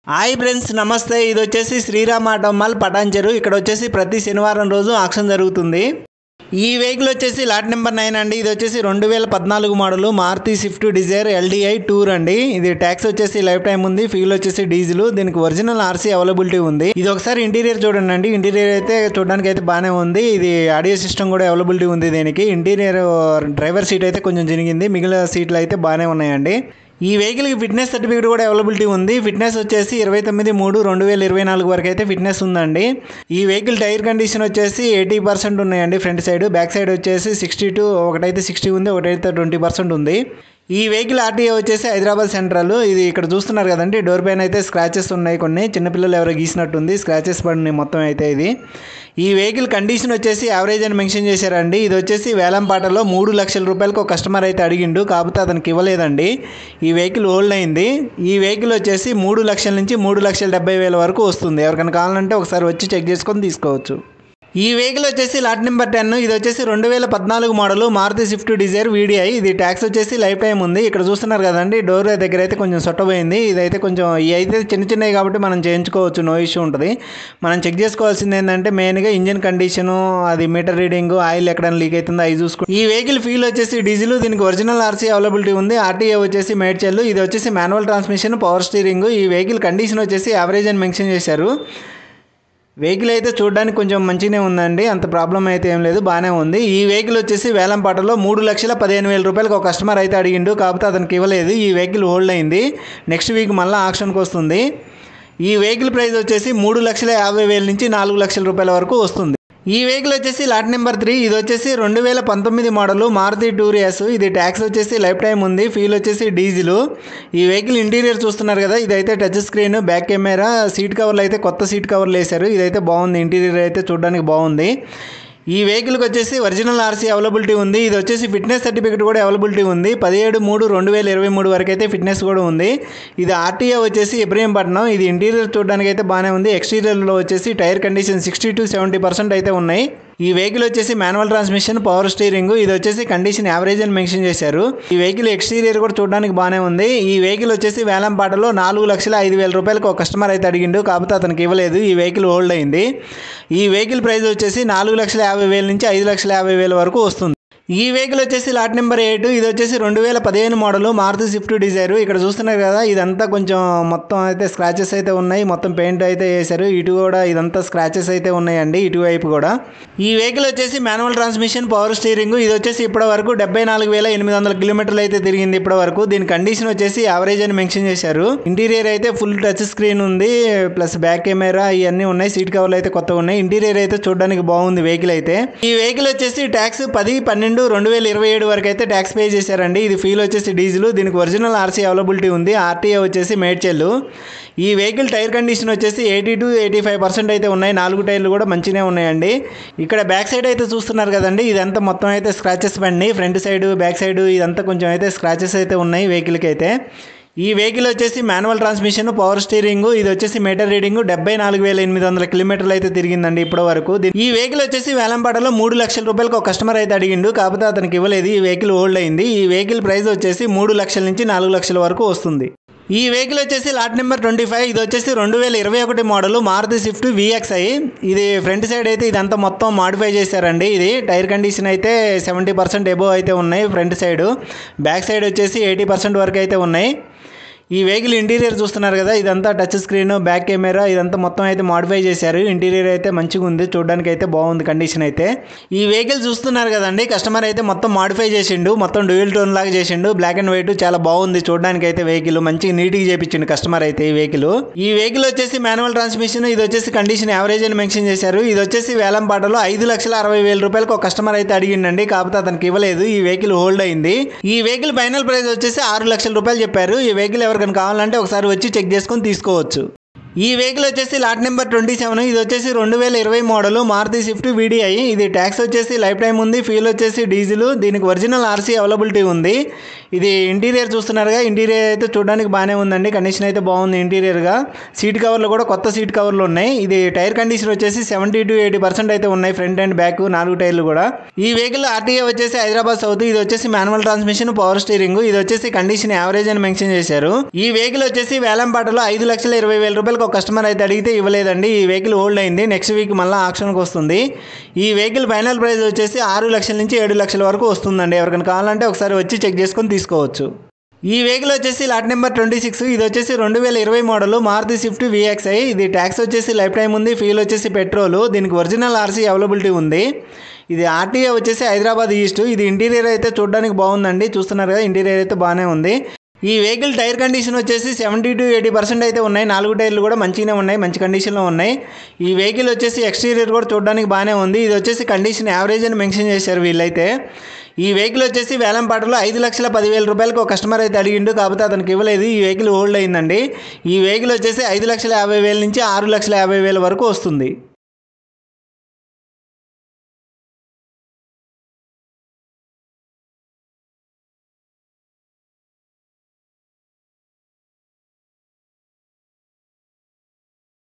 hi friends నమస్తే ఇది వచ్చేసి శ్రీరామ్ ఆటోమాల్ పటాన్చెరు ఇక్కడ వచ్చేసి ప్రతి శనివారం రోజు ఆక్షన్ జరుగుతుంది ఈ వెహికల్ వచ్చేసి లాట్ నెంబర్ నైన్ అండి ఇది వచ్చేసి రెండు వేల పద్నాలుగు model Maruti Swift Dzire LDI tour అండి ఇది ట్యాక్స్ వచ్చేసి లైఫ్ టైం ఉంది ఫ్యూల్ వచ్చేసి డీజిల్ దీనికి ఒరిజినల్ ఆర్సీ అవైలబిలిటీ ఉంది ఇది ఒకసారి ఇంటీరియర్ చూడండి అండి ఇంటీరియర్ అయితే చూడడానికి అయితే బాగానే ఉంది ఇది ఆడియో సిస్టమ్ కూడా అవైలబిలిటీ ఉంది దీనికి ఇంటీరియర్ డ్రైవర్ సీట్ అయితే కొంచెం జరిగింది మిగిలిన సీట్లు అయితే బాగానే ఉన్నాయండి ఈ వెహికల్కి ఫిట్నెస్ సర్టిఫికేట్ కూడా అవైలబిలిటీ ఉంది ఫిట్నెస్ వచ్చేసి ఇరవై తొమ్మిది మూడు రెండు వేల ఇరవై నాలుగు వరకు అయితే ఫిట్నెస్ ఉందండి ఈ వెహికల్ టైర్ కండిషన్ వచ్చేసి ఎయిటీ పర్సెంట్ ఉన్నాయండి ఫ్రంట్ సైడ్ బ్యాక్ సైడ్ వచ్చేసి సిక్స్టీ టూ ఒకటైతే సిక్స్టీ ఉంది ఒకటైతే ట్వంటీ పర్సెంట్ ఉంది ఈ వెహికల్ ఆర్టీఏ వచ్చేసి హైదరాబాద్ సెంట్రల్ ఇది ఇక్కడ చూస్తున్నారు కదండి డోర్ పైన అయితే స్క్రాచెస్ ఉన్నాయి కొన్ని చిన్నపిల్లలు ఎవరో గీసినట్టుంది స్క్రాచెస్ పడినాయి మొత్తం అయితే ఇది ఈ వెహికల్ కండిషన్ వచ్చేసి యావరేజ్ అని మెన్షన్ చేశారండి ఇది వచ్చేసి వేలంపాటలో మూడు లక్షల రూపాయలకు ఒక కస్టమర్ అయితే అడిగిండు కాకపోతే అతనికి ఇవ్వలేదండి ఈ వెహికల్ ఓల్డ్ అయింది ఈ వెహికల్ వచ్చేసి మూడు లక్షల నుంచి మూడు లక్షల డెబ్బై వేల వరకు వస్తుంది ఎవరికైనా కావాలంటే ఒకసారి వచ్చి చెక్ చేసుకొని తీసుకోవచ్చు ఈ వెహికల్ వచ్చేసి లాట్ నెంబర్ టెన్ ఇది వచ్చేసి రెండు వేల పద్నాలుగు model Maruti Swift Dzire VDI ఇది ట్యాక్స్ వచ్చేసి లైఫ్ టైం ఉంది ఇక్కడ చూస్తున్నారు కదండి డోర్ దగ్గర అయితే కొంచెం సొట్టపోయింది ఇదైతే కొంచెం ఇవి అయితే చిన్న చిన్నవి కాబట్టి మనం చేయించుకోవచ్చు నో ఇష్యూ ఉంటుంది మనం చెక్ చేసుకోవాల్సింది ఏంటంటే మెయిన్గా ఇంజిన్ కండిషను అది మీటర్ రీడింగ్ ఆయిల్ ఎక్కడ లీక్ అవుతుందో అవి చూసుకో ఈ వెహికల్ ఫీల్ వచ్చేసి డీజిల్ దీనికి ఒరిజినల్ ఆర్సీ అవైలబిలిటీ ఉంది ఆర్టీఏ వచ్చేసి మేడ్చెల్ ఇది వచ్చేసి మాన్యువల్ ట్రాన్స్మిషన్ పవర్ స్టీరింగ్ ఈ వెహికల్ కండిషన్ వచ్చేసి యావరేజ్ అని మెన్షన్ చేశారు వెహికల్ అయితే చూడడానికి కొంచెం మంచిగానే ఉందండి అంత ప్రాబ్లం అయితే ఏం లేదు బాగానే ఉంది ఈ వెహికల్ వచ్చేసి వేలంపాటలో మూడు లక్షల పదిహేను వేల రూపాయలకు ఒక కస్టమర్ అయితే అడిగిండు కాకపోతే అతనికి ఇవ్వలేదు ఈ వెహికల్ హోల్డ్ అయింది నెక్స్ట్ వీక్ మళ్ళీ ఆక్షన్కి వస్తుంది ఈ వెహికల్ ప్రైస్ వచ్చేసి మూడు లక్షల యాభై వేల నుంచి నాలుగు లక్షల రూపాయల వరకు వస్తుంది ఈ వెహికల్ వచ్చేసి లాట్ నెంబర్ త్రీ ఇది వచ్చేసి రెండు వేల పంతొమ్మిది మోడల్ మారుతి టూరియాస్ ఇది ట్యాక్స్ వచ్చేసి లైఫ్ టైం ఉంది ఫీల్ వచ్చేసి డీజిల్ ఈ వెహికల్ ఇంటీరియర్ చూస్తున్నారు కదా ఇదైతే touch screen back camera seat కవర్లు అయితే కొత్త సీట్ కవర్లు వేశారు ఇదైతే బాగుంది ఇంటీరియర్ అయితే చూడడానికి బాగుంది ఈ వెహికల్కి వచ్చేసి ఒరిజినల్ ఆర్సీ అవైలబిలిటీ ఉంది ఇది వచ్చేసి ఫిట్నెస్ సర్టిఫికేట్ కూడా అవైలబిలిటీ ఉంది పదిహేడు మూడు రెండు వేల ఇరవై మూడు వరకు అయితే ఫిట్నెస్ కూడా ఉంది ఇది ఆర్టీఏ వచ్చేసి ఇబ్రహీంపట్నం ఇది ఇంటీరియర్ చూడడానికి అయితే బాగానే ఉంది ఎక్స్టీరియర్లో వచ్చేసి tyre condition sixty to seventy percent అయితే ఉన్నాయి ఈ వెహికల్ వచ్చేసి మాన్యువల్ ట్రాన్స్మిషన్ పవర్ స్టీరింగ్ ఇది వచ్చేసి కండిషన్ యావరేజ్ అని మెన్షన్ చేశారు ఈ వెహికల్ ఎక్స్టీరియర్ కూడా చూడడానికి బాగానే ఉంది ఈ వెహికల్ వచ్చేసి వేలంపాటలో నాలుగు లక్షల ఐదు వేల రూపాయలకు ఒక కస్టమర్ అయితే అడిగిండు కాకపోతే అతనికి ఇవ్వలేదు ఈ వెహికల్ హోల్డ్ అయింది ఈ వెహికల్ ప్రైస్ వచ్చేసి నాలుగు లక్షల యాభై వేల నుంచి ఐదు లక్షల యాభై వేల వరకు వస్తుంది ఈ వెహికల్ వచ్చేసి లాట్ నెంబర్ ఎయిట్ ఇది వచ్చేసి రెండు వేల పదిహేను మోడల్ మారుతి స్విఫ్ట్ డిజైర్ ఇక్కడ చూస్తున్నారు కదా ఇదంతా కొంచెం మొత్తం అయితే స్క్రాచెస్ అయితే ఉన్నాయి మొత్తం పెయింట్ అయితే వేశారు ఇటు కూడా ఇదంతా స్క్రాచెస్ అయితే ఉన్నాయండి ఇటువైపు కూడా ఈ వెహికల్ వచ్చేసి మాన్యువల్ ట్రాన్స్మిషన్ పవర్ స్టీరింగ్ ఇది వచ్చేసి ఇప్పటి వరకు డెబ్బై నాలుగు వేల ఎనిమిది వందల కిలోమీటర్లు అయితే తిరిగింది ఇప్పటి వరకు దీని కండిషన్ వచ్చేసి యావరేజ్ అని మెన్షన్ చేశారు ఇంటీరియర్ అయితే ఫుల్ టచ్ స్క్రీన్ ఉంది ప్లస్ బ్యాక్ కెమెరా ఇవన్నీ ఉన్నాయి సీట్ కవర్లు అయితే కొత్తగా ఉన్నాయి ఇంటీరియర్ అయితే చూడడానికి బాగుంది వెహికల్ అయితే ఈ వెహికల్ వచ్చేసి ట్యాక్స్ పది పన్నెండు రెండు వేల ఇరవై ఏడు వరకు అయితే ట్యాక్స్ పే చేశారండి ఇది ఫీల్ వచ్చేసి డీజిల్ దీనికి ఒరిజినల్ ఆర్సీ అవైలబిలిటీ ఉంది ఆర్టీఏ వచ్చేసి మేడ్చెల్ ఈ వెహికల్ టైర్ కండిషన్ వచ్చేసి eighty to eighty five percent అయితే ఉన్నాయి నాలుగు టైర్లు కూడా మంచిగానే ఉన్నాయండి ఇక్కడ బ్యాక్ సైడ్ అయితే చూస్తున్నారు కదండి ఇదంతా మొత్తం అయితే స్క్రాచెస్ పడినాయి ఫ్రంట్ సైడ్ బ్యాక్ సైడ్ ఇదంతా కొంచెం అయితే స్క్రాచెస్ అయితే ఉన్నాయి వెహికల్కి అయితే ఈ వెహికల్ వచ్చేసి మాన్యువల్ ట్రాన్స్మిషన్ పవర్ స్టీరింగ్ ఇది వచ్చేసి మీటర్ రీడింగ్ డెబ్బై నాలుగు వేల ఎనిమిది వందల కిలోమీటర్లు అయితే తిరిగిందండి ఇప్పటి వరకు దీ- ఈ వెహికల్ వచ్చేసి వేలంపాటలో మూడు లక్షల రూపాయలకు ఒక కస్టమర్ అయితే అడిగిండు కాకపోతే అతనికి ఇవ్వలేదు ఈ వెహికల్ ఓల్డ్ అయింది ఈ వెహికల్ ప్రైస్ వచ్చేసి మూడు లక్షల నుంచి నాలుగు లక్షల వరకు వస్తుంది ఈ వెహికల్ వచ్చేసి లాట్ నెంబర్ ట్వంటీ ఫైవ్ ఇది వచ్చేసి రెండు వేల ఇరవై ఒకటి మోడల్ మారుతి స్విఫ్ట్ విఎక్స్ఐ ఇది ఫ్రంట్ సైడ్ అయితే ఇదంతా మొత్తం మాడిఫై చేశారండి ఇది టైర్ కండిషన్ అయితే సెవెంటీ పర్సెంట్ ఎబో అయితే ఉన్నాయి ఫ్రంట్ సైడ్ బ్యాక్ సైడ్ వచ్చేసి ఎయిటీ పర్సెంట్ వరకు అయితే ఉన్నాయి ఈ వెహికల్ ఇంటీరియర్ చూస్తున్నారు కదా ఇదంతా టచ్ స్క్రీన్ బ్యాక్ కెమెరా ఇదంతా మొత్తం అయితే మాడిఫై చేశారు ఇంటీరియర్ అయితే మంచిగా ఉంది చూడడానికి అయితే బాగుంది కండిషన్ అయితే ఈ వెహికల్ చూస్తున్నారు కదండి కస్టమర్ అయితే మొత్తం మాడిఫై చేసిండు మొత్తం డ్యూయల్ టోన్ లాగా చేసిండు బ్లాక్ అండ్ వైట్ చాలా బాగుంది చూడడానికి అయితే వెహికల్ మంచిగా నీట్గా చేపించిండు కస్టమర్ అయితే ఈ వెహికల్ ఈ వెహికల్ వచ్చేసి మాన్యువల్ ట్రాన్స్మిషన్ ఇది వచ్చేసి కండిషన్ యావరేజ్ అని మెన్షన్ చేశారు ఇది వచ్చేసి వేలం పాటలో ఐదు లక్షల అరవై వేల రూపాయలకు ఒక కస్టమర్ అయితే అడిగిండండి కాకపోతే అతనికి ఇవ్వలేదు ఈ వెహికల్ హోల్డ్ అయింది ఈ వెహికల్ ఫైనల్ ప్రైస్ వచ్చేసి ఆరు లక్షల రూపాయలు చెప్పారు ఈ వెహికల్ ఎవరికైనా కావాలంటే ఒకసారి వచ్చి చెక్ చేసుకొని తీసుకోవచ్చు ఈ వెహికల్ వచ్చేసి లాట్ నెంబర్ ట్వంటీ సెవెన్ ఇది వచ్చేసి రెండు వేల ఇరవై మోడల్ మారుతి స్విఫ్ట్ వీడిఐ ఇది ట్యాక్స్ వచ్చేసి లైఫ్ టైం ఉంది ఫీల్ వచ్చేసి డీజిల్ దీనికి ఒరిజినల్ ఆర్సీ అవైలబిలిటీ ఉంది ఇది ఇంటీరియర్ చూస్తున్నారుగా ఇంటీరియర్ అయితే చూడడానికి బాగానే ఉందండి కండిషన్ అయితే బాగుంది ఇంటీరియర్గా సీట్ కవర్లు కూడా కొత్త సీట్ కవర్లు ఉన్నాయి ఇది టైర్ కండిషన్ వచ్చేసి సెవెంటీ టు ఎయిటీ పర్సెంట్ అయితే ఉన్నాయి ఫ్రంట్ అండ్ బ్యాక్ నాలుగు టైర్లు కూడా ఈ వెహికల్ ఆర్టీఏ వచ్చేసి హైదరాబాద్ సౌత్ ఇది వచ్చేసి మాన్యువల్ ట్రాన్స్మిషన్ పవర్ స్టీరింగ్ ఇది వచ్చేసి కండిషన్ యావరేజ్ అని మెన్షన్ చేశారు ఈ వెహికల్ వచ్చేసి వేలంపాటలో ఐదు లక్షల ఇరవై వేల రూపాయలకు ఒక కస్టమర్ అయితే అడిగితే ఇవ్వలేదండి ఈ వెహికల్ ఓల్డ్ అయింది నెక్స్ట్ వీక్ మళ్ళీ ఆప్షన్కి వస్తుంది ఈ వెహికల్ ఫైనల్ ప్రైస్ వచ్చేసి ఆరు లక్షల నుంచి ఏడు లక్షల వరకు వస్తుందండి ఎవరికైనా కావాలంటే ఒకసారి వచ్చి చెక్ చేసుకొని తీసుకోవచ్చు ఈ వెహికల్ వచ్చేసి లాట్ నెంబర్ ట్వంటీ సిక్స్ ఇది వచ్చేసి రెండు వేల ఇరవై మోడల్ మారుతి స్విఫ్ట్ విఎక్స్ఐ ఇది ట్యాక్స్ వచ్చేసి లైఫ్ టైం ఉంది ఫీల్ వచ్చేసి పెట్రోల్ దీనికి ఒరిజినల్ ఆర్సీ అవైలబిలిటీ ఉంది ఇది ఆర్టీఏ వచ్చేసి హైదరాబాద్ ఈస్ట్ ఇది ఇంటీరియర్ అయితే చూడడానికి బాగుందండి చూస్తున్నారు కదా ఇంటీరియర్ అయితే బాగానే ఉంది ఈ వెహికల్ టైర్ కండిషన్ వచ్చేసి సెవెంటీ టు ఎయిటీ పర్సెంట్ అయితే ఉన్నాయి నాలుగు టైర్లు కూడా మంచిగానే ఉన్నాయి మంచి కండిషన్లో ఉన్నాయి ఈ వెహికల్ వచ్చేసి ఎక్స్టీరియర్ కూడా చూడడానికి బాగానే ఉంది ఇది వచ్చేసి కండిషన్ యావరేజ్ అని మెన్షన్ చేశారు వీళ్ళైతే ఈ వెహికల్ వచ్చేసి వేలంపాటలో ఐదు లక్షల పదివేల రూపాయలకు ఒక కస్టమర్ అయితే అడిగిండు కాకపోతే అతనికి ఇవ్వలేదు ఈ వెహికల్ ఓల్డ్ అయిందండి ఈ వెహికల్ వచ్చేసి ఐదు లక్షల యాభై వేల నుంచి ఆరు లక్షల యాభై వేల వరకు వస్తుంది